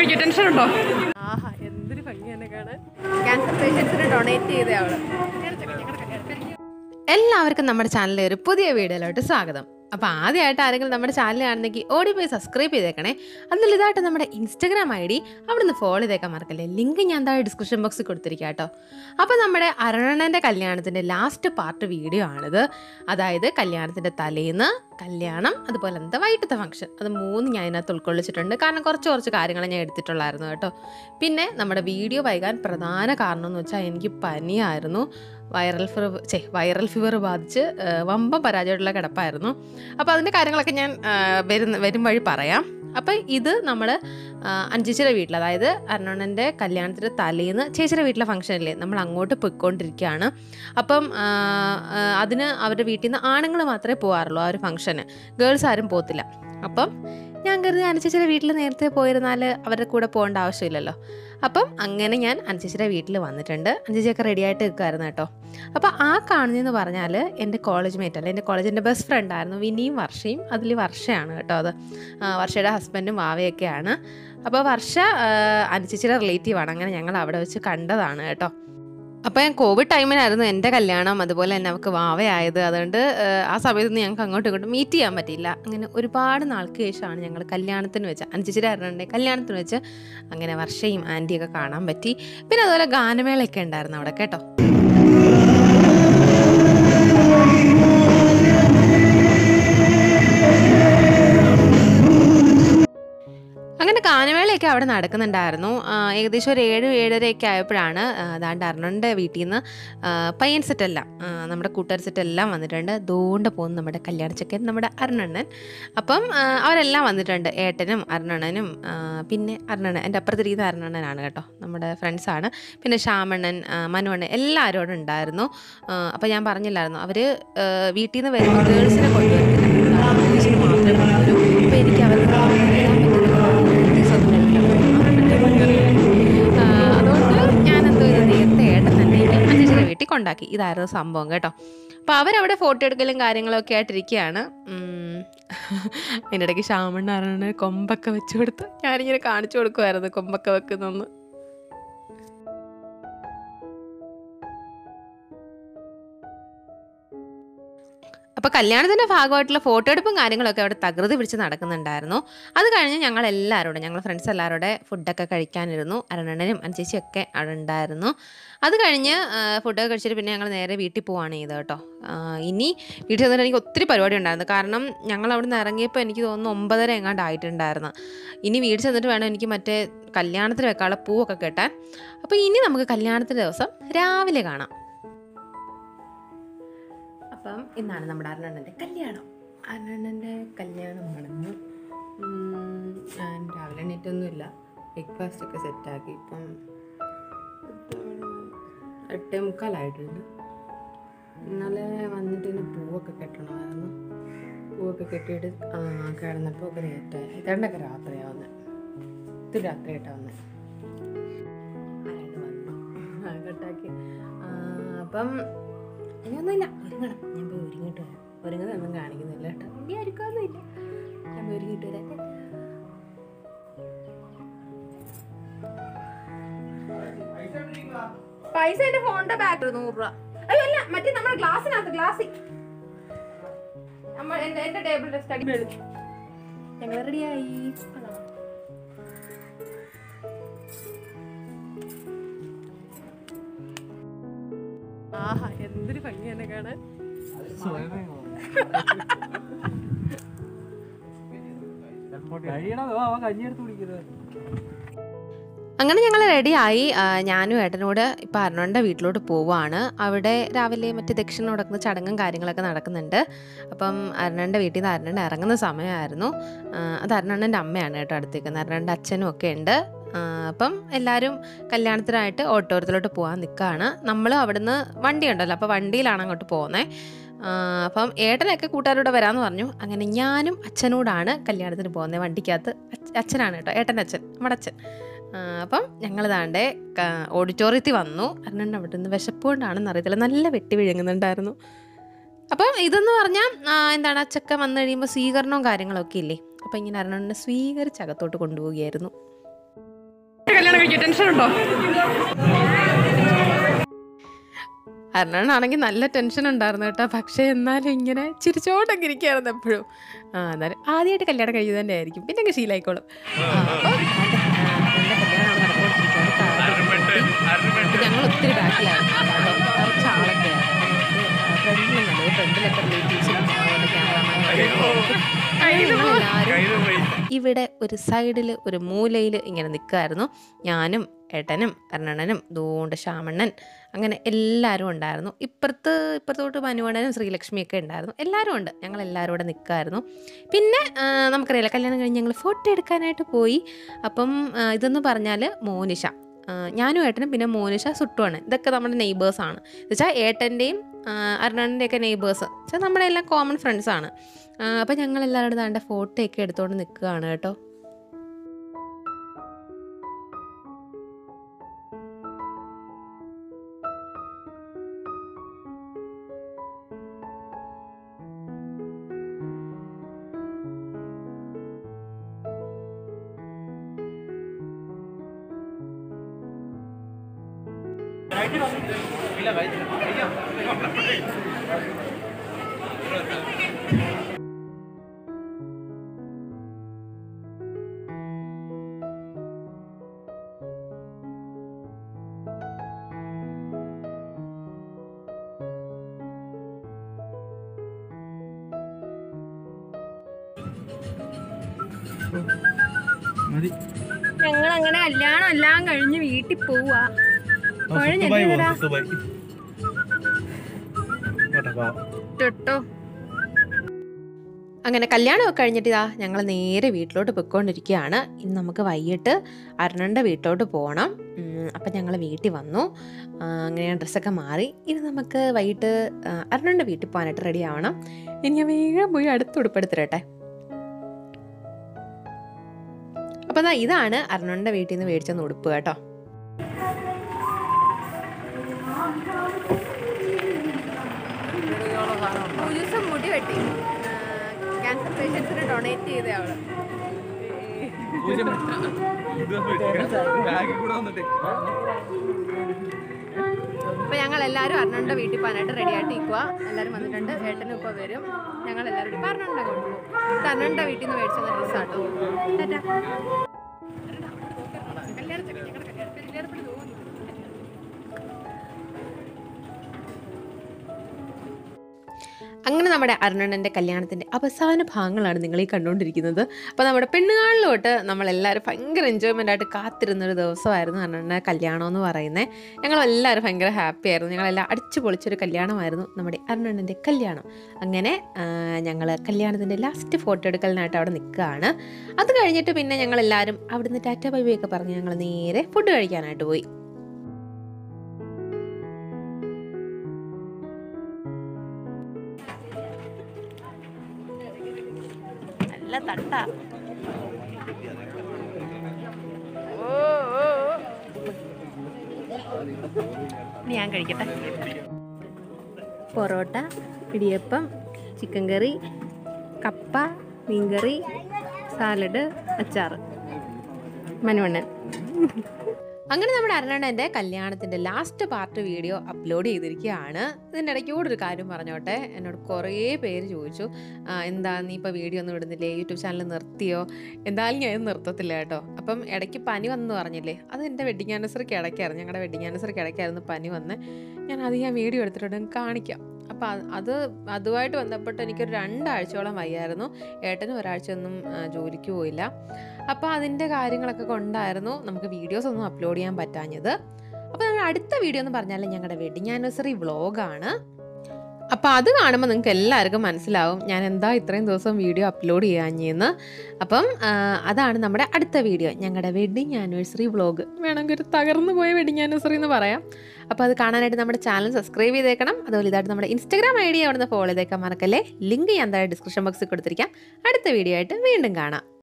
നോക്കിയ tension ഉണ്ടോ ആഹാ എന്തൊരു ഭംഗി തന്നെ കാണാൻ ക്യാൻസർ പേഷ്യൻസിന് ഡൊണേറ്റ് ചെയ്ത അവള് എല്ലാവർക്കും നമ്മുടെ ചാനലിലെ ഒരു പുതിയ വീഡിയോയിലോട്ട് സ്വാഗതം അപ്പോൾ ആദ്യമായിട്ട് ആരെങ്കിലും നമ്മുടെ ചാനൽ കാണുന്നെങ്കിൽ ഓടി പോയി സബ്സ്ക്രൈബ് ചെയ്തേക്കണേ അതിൽ ഇതായിട്ട് നമ്മുടെ ഇൻസ്റ്റഗ്രാം ഐ ഡി അവിടുന്ന് ഫോളോ ചെയ്തേക്കാൻ മറക്കല്ലേ ലിങ്ക് ഞാൻ താഴെ ഡിസ്ക്രിപ്ഷൻ ബോക്സിൽ കൊടുത്തിരിക്കാം കേട്ടോ അപ്പോൾ നമ്മുടെ അരുണൻ്റെ കല്യാണത്തിൻ്റെ ലാസ്റ്റ് പാർട്ട് വീഡിയോ ആണിത് അതായത് കല്യാണത്തിൻ്റെ തലേന്ന് കല്യാണം അതുപോലെ എന്താ വൈകിട്ടത്തെ ഫംഗ്ഷൻ അത് മൂന്ന് ഞാൻ ഇതിനകത്ത് ഉൾക്കൊള്ളിച്ചിട്ടുണ്ട് കാരണം കുറച്ച് കുറച്ച് കാര്യങ്ങൾ ഞാൻ എടുത്തിട്ടുള്ളായിരുന്നു കേട്ടോ പിന്നെ നമ്മുടെ വീഡിയോ വൈകാൻ പ്രധാന കാരണം എന്ന് വെച്ചാൽ എനിക്ക് പനിയായിരുന്നു വൈറൽ ഫീവർ ചേ വൈറൽ ഫീവർ ബാധിച്ച് ആ, വമ്പം പരാജയമുള്ള കിടപ്പായിരുന്നു അപ്പോൾ അതിൻ്റെ കാര്യങ്ങളൊക്കെ ഞാൻ ആ, വരുന്ന വരും വഴി പറയാം അപ്പം ഇത് നമ്മൾ അഞ്ചേച്ചിയുടെ വീട്ടിൽ അതായത് അരുണൻ്റെ കല്യാണത്തിൻ്റെ തലേന്ന് ചേച്ചിയുടെ വീട്ടിലെ ഫംഗ്ഷനില്ലേ നമ്മൾ അങ്ങോട്ട് പോയിക്കൊണ്ടിരിക്കുകയാണ് അപ്പം ആ, ആ, അതിന് അവരുടെ വീട്ടിൽ നിന്ന് ആണുങ്ങൾ മാത്രമേ പോകാറുള്ളൂ ആ ഒരു ഫംഗ്ഷന് ഗേൾസ് ആരും പോകത്തില്ല അപ്പം ഞാൻ കരുതി അനുചേച്ചിയുടെ വീട്ടിൽ നേരത്തെ പോയിരുന്നാൽ അവരുടെ കൂടെ പോകേണ്ട ആവശ്യമില്ലല്ലോ അപ്പം അങ്ങനെ ഞാൻ അനുചേച്ചിയുടെ വീട്ടിൽ വന്നിട്ടുണ്ട് അനുചേച്ചിയൊക്കെ റെഡി ആയിട്ട് നിൽക്കുമായിരുന്നു കേട്ടോ അപ്പോൾ ആ കാണുന്നതെന്ന് പറഞ്ഞാൽ എൻ്റെ കോളേജ് മേറ്റ് അല്ല എൻ്റെ കോളേജിൻ്റെ ബെസ്റ്റ് ഫ്രണ്ട് ആയിരുന്നു വിനിയും വർഷയും അതിൽ വർഷയാണ് കേട്ടോ അത് ആ, വർഷയുടെ ഹസ്ബൻഡും വാവയൊക്കെയാണ് അപ്പോൾ വർഷ അനുചേച്ചിയുടെ റിലേറ്റീവാണ് അങ്ങനെ ഞങ്ങൾ അവിടെ വെച്ച് കണ്ടതാണ് കേട്ടോ അപ്പോൾ ഞാൻ കോവിഡ് ടൈമിലായിരുന്നു എൻ്റെ കല്യാണം അതുപോലെ തന്നെ അവൾക്ക് വാവയായത് അതുകൊണ്ട് ആ, ആ സമയത്തൊന്നും ഞങ്ങൾക്ക് അങ്ങോട്ടും ഇങ്ങോട്ടും മീറ്റ് ചെയ്യാൻ പറ്റിയില്ല അങ്ങനെ ഒരുപാട് നാൾക്ക് ശേഷമാണ് ഞങ്ങൾ കല്യാണത്തിന് വെച്ച് അനുചേച്ചിയുടെ ആരുടെ കല്യാണത്തിന് വെച്ച് അങ്ങനെ വർഷയും ആൻറ്റിയൊക്കെ കാണാൻ പറ്റി പിന്നെ അതുപോലെ ഗാനമേളയൊക്കെ ഉണ്ടായിരുന്നു അവിടെ കേട്ടോ അങ്ങനെ ഗാനമേളയൊക്കെ അവിടെ നടക്കുന്നുണ്ടായിരുന്നു ആ, ഏകദേശം ഒരു ഏഴ് ഏഴരയൊക്കെ ആയപ്പോഴാണ് ആ, ദാണ്ട് അരുണൻ്റെ വീട്ടിൽ നിന്ന് ആ, പയ്യൻ സെറ്റെല്ലാം ആ, നമ്മുടെ കൂട്ടുകാർ സെറ്റെല്ലാം വന്നിട്ടുണ്ട് ദൂണ്ട പോകുന്നു നമ്മുടെ കല്യാണച്ചക്കൻ നമ്മുടെ അരുണണ്ണൻ അപ്പം ആ, അവരെല്ലാം വന്നിട്ടുണ്ട് ഏട്ടനും അരുണണ്ണനും ആ, പിന്നെ അരുണണ്ണൻ എൻ്റെ അപ്പുറത്തിരിക്കുന്ന അരുണണ്ണനാണ് കേട്ടോ നമ്മുടെ ഫ്രണ്ട്സാണ് പിന്നെ ശ്യാമണ്ണൻ ആ, മനുവണ്ണൻ എല്ലാവരും അവിടെ ഉണ്ടായിരുന്നു അപ്പോൾ ഞാൻ പറഞ്ഞില്ലായിരുന്നു അവർ വീട്ടിൽ നിന്ന് വരുമ്പോൾ ഗേൾസിനെ കൊണ്ടുവരുന്നില്ല ബോയ്സിന് മാത്രമേ കൊണ്ടുവരൂ അപ്പോൾ എനിക്ക് അവർക്ക് വരാൻ പറ്റുന്നില്ല ആ, അതുകൊണ്ട് ഞാൻ എന്തോ ഇത് നേരത്തെ ഏട്ടൻ തന്നെ അഞ്ചേച്ചിയുടെ വീട്ടിൽ കൊണ്ടാക്കി ഇതായിരുന്നു സംഭവം കേട്ടോ അപ്പോൾ അവരവിടെ ഫോട്ടോ എടുക്കലും കാര്യങ്ങളൊക്കെ ആയിട്ടിരിക്കുകയാണ് ഉം. അതിൻ്റെ ഇടയ്ക്ക് ശ്യാമണ്ണാറാണ് കൊമ്പൊക്കെ വെച്ച് കൊടുത്ത് ഞാനിങ്ങനെ കാണിച്ചു കൊടുക്കുമായിരുന്നു കൊമ്പൊക്കെ വെക്കുന്നൊന്ന് അപ്പോൾ കല്യാണത്തിൻ്റെ ഭാഗമായിട്ടുള്ള ഫോട്ടോ എടുപ്പും കാര്യങ്ങളൊക്കെ അവിടെ തകൃതി പിടിച്ച് നടക്കുന്നുണ്ടായിരുന്നു അത് കഴിഞ്ഞ് ഞങ്ങൾ എല്ലാവരോടും ഞങ്ങൾ ഫ്രണ്ട്സ് എല്ലാവരുടെ ഫുഡൊക്കെ കഴിക്കാനിരുന്നു അരണനും അനുചേച്ചിയൊക്കെ അവിടെ ഉണ്ടായിരുന്നു അത് കഴിഞ്ഞ് ആ, ഫുഡൊക്കെ കഴിച്ചിട്ട് പിന്നെ ഞങ്ങൾ നേരെ വീട്ടിൽ പോവാണ് ചെയ്തത് കേട്ടോ ആ, ഇനി വീട്ടിൽ ചെന്നിട്ട് എനിക്ക് ഒത്തിരി പരിപാടി ഉണ്ടായിരുന്നു കാരണം ഞങ്ങൾ അവിടെ നിന്ന് ഇറങ്ങിയപ്പോൾ എനിക്ക് തോന്നുന്നു ഒമ്പതര എങ്ങാണ്ട് ആയിട്ടുണ്ടായിരുന്നു ഇനി വീട്ടിൽ ചെന്നിട്ട് വേണം എനിക്ക് മറ്റേ കല്യാണത്തിന് വെക്കാനുള്ള പൂവൊക്കെ കെട്ടാൻ അപ്പോൾ ഇനി നമുക്ക് കല്യാണത്തിൻ്റെ ദിവസം രാവിലെ കാണാം അപ്പം ഇന്നാണ് നമ്മുടെ അരുണണ്ണൻ്റെ കല്യാണം അരുണണ്ണൻ്റെ കല്യാണം നടന്നു ഉം, ഞാൻ രാവിലെ എണീറ്റൊന്നുമില്ല ബ്രേക്ക്ഫാസ്റ്റ് ഒക്കെ സെറ്റാക്കി ഇപ്പം എട്ടേ മുക്കാലായിട്ടുണ്ട് ഇന്നലെ വന്നിട്ട് ഇന്ന് പൂവൊക്കെ കെട്ടണമായിരുന്നു പൂവൊക്കെ കെട്ടിയിട്ട് ആ, കിടന്നപ്പോൾ ഒക്കെ ലേറ്റായി ഇതണ്ടൊക്കെ രാത്രിയാവുന്നത് ഇത് രാത്രിയായിട്ടാണ് വന്നത് ആരാണ്ട് വന്നു ആ, കെട്ടാക്കി ആ, അപ്പം ഇനിയൊന്നുമില്ല ഒരുങ്ങണം ഞാൻ പോയി ഒരുങ്ങിയിട്ട് വരാം ഒരുങ്ങുന്നതൊന്നും കാണിക്കുന്നില്ല കേട്ടോ ഇനി ഒരുക്കൊന്നുമില്ല ഞാൻ പോയി ഒരുങ്ങിയിട്ട് വരാം പൈസ എന്റെ ഫോണിന്റെ ബാഗ് നൂറ് രൂപ അയ്യോ അല്ല മറ്റേ നമ്മുടെ ഗ്ലാസ്സിനകത്ത് ഗ്ലാസ്സിൽ നമ്മൾ എന്റെ എന്റെ ടേബിളിന്റെ സ്റ്റഡി ഞങ്ങൾ റെഡിയായി ആഹാ എന്തൊരു ഭംഗി തന്നെ കാണാൻ കഴിയണതോ അവൻ കഞ്ഞിയെടുത്ത് കുടിക്കുന്നത് അങ്ങനെ ഞങ്ങൾ റെഡിയായി ആ, ഞാനും ഏട്ടനോട് ഇപ്പം അരുണൻ്റെ വീട്ടിലോട്ട് പോവാണ് അവിടെ രാവിലെ മറ്റേ ദക്ഷിണ നടക്കുന്ന ചടങ്ങും കാര്യങ്ങളൊക്കെ നടക്കുന്നുണ്ട് അപ്പം അരുണൻ്റെ വീട്ടിൽ നിന്ന് അരുണൻ ഇറങ്ങുന്ന സമയമായിരുന്നു ആ, അത് അരുണൻ്റെ അമ്മയാണ് കേട്ടോ അടുത്തേക്ക് അരുണൻ്റെ അച്ഛനും ഒക്കെ ഉണ്ട് ആ, അപ്പം എല്ലാവരും കല്യാണത്തിനായിട്ട് ഓട്ടോരത്തിലോട്ട് പോകാൻ നിൽക്കുകയാണ് നമ്മൾ അവിടുന്ന് വണ്ടി ഉണ്ടല്ലോ അപ്പോൾ വണ്ടിയിലാണ് അങ്ങോട്ട് പോകുന്നത് അപ്പം ഏട്ടനൊക്കെ കൂട്ടുകാരോട് വരാമെന്ന് പറഞ്ഞു അങ്ങനെ ഞാനും അച്ഛനോടാണ് കല്യാണത്തിന് പോകുന്നത് വണ്ടിക്കകത്ത് അച്ഛ- അച്ഛനാണ് കേട്ടോ ഏട്ടൻ്റെ അച്ഛൻ നമ്മുടെ അച്ഛൻ ആ, അപ്പം ഞങ്ങൾ താണ്ടെ ഓഡിറ്റോറിയത്തിൽ വന്നു അരുണൻ അവിടെ നിന്ന് വിശപ്പ് കൊണ്ടാണെന്ന് അറിയത്തില്ല നല്ല വെട്ടി വിഴുങ്ങുന്നുണ്ടായിരുന്നു അപ്പം ഇതെന്ന് പറഞ്ഞാൽ എന്താണ് അച്ചക്ക വന്നു കഴിയുമ്പോൾ സ്വീകരണവും കാര്യങ്ങളൊക്കെ ഇല്ലേ അപ്പം ഇങ്ങനെ അരുണനെ സ്വീകരിച്ച് അകത്തോട്ട് കൊണ്ടുപോവുകയായിരുന്നു കല്യാണം കഴിക്കാൻ ടെൻഷൻ ഉണ്ടോ അരുണാണെങ്കിൽ നല്ല ടെൻഷൻ ഉണ്ടായിരുന്നു കേട്ടോ പക്ഷേ എന്നാലും ഇങ്ങനെ ചിരിച്ചോണ്ടൊക്കെ ഇരിക്കുകയായിരുന്നു എപ്പോഴും ആ എന്നാലും ആദ്യമായിട്ട് കല്യാണം കഴിയുന്നത് തന്നെ ആയിരിക്കും പിന്നെ അങ്ങ് ശീലമായിക്കോളും ആ, അപ്പോൾ അത്, ആ, എൻ്റെ കല്യാണം നടന്നുകൊണ്ടിരിക്കുകയാണ്. കാറ് നിർത്തി. അപ്പോൾ ഞങ്ങൾ ഒത്തിരി ബാക്കിലായിരുന്നു കേട്ടോ. കുറച്ച് ആളൊക്കെ ഫ്രണ്ടിലും കണ്ടത് ഫ്രണ്ടിലൊക്കെ റിലേറ്റീവ്സും ക്യാമറമാരും ഇവിടെ ഒരു സൈഡിൽ ഒരു മൂലയിൽ ഇങ്ങനെ നിൽക്കുമായിരുന്നു ഞാനും ഏട്ടനും എറണണ്ണനും ദൂണ്ട് ശ്യാമണ്ണൻ അങ്ങനെ എല്ലാവരും ഉണ്ടായിരുന്നു ഇപ്പുറത്ത് ഇപ്പുറത്തോട്ട് മനുവണ്ണനും ശ്രീലക്ഷ്മിയൊക്കെ ഉണ്ടായിരുന്നു എല്ലാവരും ഉണ്ട് ഞങ്ങൾ എല്ലാവരും കൂടെ നിൽക്കുമായിരുന്നു പിന്നെ ആ, നമുക്കറിയാലോ കല്യാണം കഴിഞ്ഞ് ഞങ്ങൾ ഫോട്ടോ എടുക്കാനായിട്ട് പോയി അപ്പം ആ, ഇതെന്ന് പറഞ്ഞാൽ മോനിഷ ആ, ഞാനും ഏട്ടനും പിന്നെ മോനിഷ സുട്ടുമാണ് ഇതൊക്കെ നമ്മുടെ നെയ്ബേഴ്സാണ് എന്ന് വെച്ചാൽ ഏട്ടൻ്റെയും അരുണൻ്റെയൊക്കെ നെയ്ബേഴ്സ് വെച്ചാൽ നമ്മുടെ എല്ലാം കോമൺ ഫ്രണ്ട്സാണ് അപ്പം ഞങ്ങൾ എല്ലാവരും താണ്ട ഫോട്ടോ ഒക്കെ എടുത്തുകൊണ്ട് നിൽക്കുകയാണ് കേട്ടോ മതി ഞങ്ങൾ അങ്ങനെ കല്യാണം എല്ലാം കഴിഞ്ഞ് വീട്ടിൽ പോവാ ആ, കുഴഞ്ഞ് സുത്തുബായ് പോ, എന്തിനെടാ? സുത്തുബായ്. പോട്ടെ, വാ. തൊട്ടോ അങ്ങനെ കല്യാണമൊക്കെ കഴിഞ്ഞിട്ട് ഇതാ ഞങ്ങൾ നേരെ വീട്ടിലോട്ട് പൊയ്ക്കൊണ്ടിരിക്കുകയാണ് ഇനി നമുക്ക് വൈകിട്ട് അരുണൻ്റെ വീട്ടിലോട്ട് പോകണം ഉം, അപ്പം ഞങ്ങൾ വീട്ടിൽ വന്നു ആ, അങ്ങനെ ഞാൻ ഡ്രസ്സൊക്കെ മാറി ഇനി നമുക്ക് വൈകിട്ട് ആ, അരുണൻ്റെ വീട്ടിൽ പോകാനായിട്ട് റെഡി ആവണം ഇനി ഞാൻ വേഗം പോയി അടുത്ത് ഉടുപ്പെടുത്തിരട്ടെ അപ്പം ദാ ഇതാണ് അരുണൻ്റെ വീട്ടിൽ നിന്ന് മേടിച്ചെന്ന് ഉടുപ്പ് കേട്ടോ ദിവസം മുടി വെട്ടി ക്യാൻസർ പേഷ്യൻസിന് ഡൊണേറ്റ് ചെയ്ത അവള് ബാഗിൽ കൂടെ വന്നിട്ടേ. അപ്പൊ ഞങ്ങൾ എല്ലാവരും അരുണന്റെ വീട്ടിൽ പോകാനായിട്ട് റെഡി ആയിട്ട് നിൽക്കുക എല്ലാവരും വന്നിട്ടുണ്ട് ഏട്ടനും ഇപ്പോൾ വരും ഞങ്ങൾ എല്ലാവരും കൂടി അരുണന്റെ കൊണ്ടുപോകും ഇത് അരുണന്റെ വീട്ടിൽ നിന്ന് മേടിച്ച ഡ്രസ്സാട്ടോ കല്യാണത്തിന് ഞങ്ങളുടെ കല്യാണത്തിന് കല്യാണത്തിന് പോകുന്നു അങ്ങനെ നമ്മുടെ അരുണൻ്റെ കല്യാണത്തിൻ്റെ അവസാന ഭാഗങ്ങളാണ് നിങ്ങൾ ഈ കണ്ടുകൊണ്ടിരിക്കുന്നത് അപ്പോൾ നമ്മുടെ പെണ്ണുകാളിലോട്ട് നമ്മളെല്ലാവരും ഭയങ്കര എൻജോയ്മെൻ്റ് ആയിട്ട് കാത്തിരുന്നൊരു ദിവസമായിരുന്നു അരുണൻ്റെ കല്യാണം എന്ന് പറയുന്നത് ഞങ്ങളെല്ലാവരും ഭയങ്കര ഹാപ്പി ആയിരുന്നു ഞങ്ങളെല്ലാം അടിച്ചു പൊളിച്ചൊരു കല്യാണമായിരുന്നു നമ്മുടെ അരുണൻ്റെ കല്യാണം അങ്ങനെ ഞങ്ങൾ കല്യാണത്തിൻ്റെ ലാസ്റ്റ് ഫോട്ടോ എടുക്കലിനായിട്ട് അവിടെ നിൽക്കുകയാണ് അത് കഴിഞ്ഞിട്ട് പിന്നെ ഞങ്ങളെല്ലാവരും അവിടുന്ന് ടാറ്റ ബൈ ബൈ ഒക്കെ പറഞ്ഞ് ഞങ്ങൾ നേരെ ഫുഡ് കഴിക്കാനായിട്ട് പോയി നല്ല തട്ടാ ഇനി ഞാൻ കഴിക്കട്ടെ പൊറോട്ട ഇടിയപ്പം ചിക്കൻ കറി കപ്പ മീൻകറി സാലഡ് അച്ചാറ് മനുവണ്ണൻ അങ്ങനെ നമ്മുടെ അരുണൻ്റെ കല്യാണത്തിൻ്റെ ലാസ്റ്റ് പാർട്ട് വീഡിയോ അപ്ലോഡ് ചെയ്തിരിക്കുകയാണ് ഇതിൻ്റെ ഇടയ്ക്ക് കൂടെ ഒരു കാര്യം പറഞ്ഞോട്ടെ എന്നോട് കുറേ പേര് ചോദിച്ചു "ആ, എന്താ നീ ഇപ്പോൾ വീഡിയോ ഒന്നും ഇടുന്നില്ലേ യൂട്യൂബ് ചാനൽ നിർത്തിയോ എന്തായാലും ഞാൻ ഇത് നിർത്തത്തില്ല കേട്ടോ അപ്പം ഇടയ്ക്ക് പനി വന്നു പറഞ്ഞില്ലേ അത് എൻ്റെ വെഡിങ് ആനിവേഴ്സറിക്ക് ഇടയ്ക്കായിരുന്നു ഞങ്ങളുടെ വെഡിങ് ആനിവേഴ്സറിക്ക് ഇടയ്ക്കായിരുന്നു പനി വന്ന് ഞാൻ അത് ഞാൻ വീഡിയോ എടുത്തിട്ടുണ്ട് കാണിക്കാം അപ്പോൾ അത് അതുമായിട്ട് ബന്ധപ്പെട്ട് എനിക്കൊരു രണ്ടാഴ്ചയോളം വയ്യായിരുന്നു ഏട്ടനും ഒരാഴ്ച ഒന്നും ആ, ജോലിക്ക് പോയില്ല അപ്പോൾ അതിൻ്റെ കാര്യങ്ങളൊക്കെ കൊണ്ടായിരുന്നു നമുക്ക് വീഡിയോസ് ഒന്നും അപ്ലോഡ് ചെയ്യാൻ പറ്റാഞ്ഞത് അപ്പോൾ നമ്മുടെ അടുത്ത വീഡിയോ എന്ന് പറഞ്ഞാൽ ഞങ്ങളുടെ വെഡിങ് ആനിവേഴ്സറി വ്ളോഗാണ് അപ്പോൾ അത് കാണുമ്പോൾ നിങ്ങൾക്ക് എല്ലാവർക്കും മനസ്സിലാവും ഞാൻ എന്താ ഇത്രയും ദിവസം വീഡിയോ അപ്ലോഡ് ചെയ്യാഞ്ഞെന്ന് അപ്പം ആ, അതാണ് നമ്മുടെ അടുത്ത വീഡിയോ ഞങ്ങളുടെ വെഡിങ് ആനിവേഴ്സറി വ്ളോഗ് വേണമെങ്കിൽ ഒരു തകർന്നു പോയ വെഡിങ് ആനിവേഴ്സറി എന്ന് പറയാം അപ്പോൾ അത് കാണാനായിട്ട് നമ്മുടെ ചാനൽ സബ്സ്ക്രൈബ് ചെയ്തേക്കണം അതുപോലെ ഇതായിട്ട് നമ്മുടെ ഇൻസ്റ്റാഗ്രാം ഐ ഡി അവിടെ നിന്ന് ഫോളോ ചെയ്തേക്കാൻ മറക്കല്ലേ ലിങ്ക് ഞാൻ താഴെ ഡിസ്ക്രിപ്ഷൻ ബോക്സിൽ കൊടുത്തിരിക്കാം അടുത്ത വീഡിയോ ആയിട്ട് വീണ്ടും കാണാം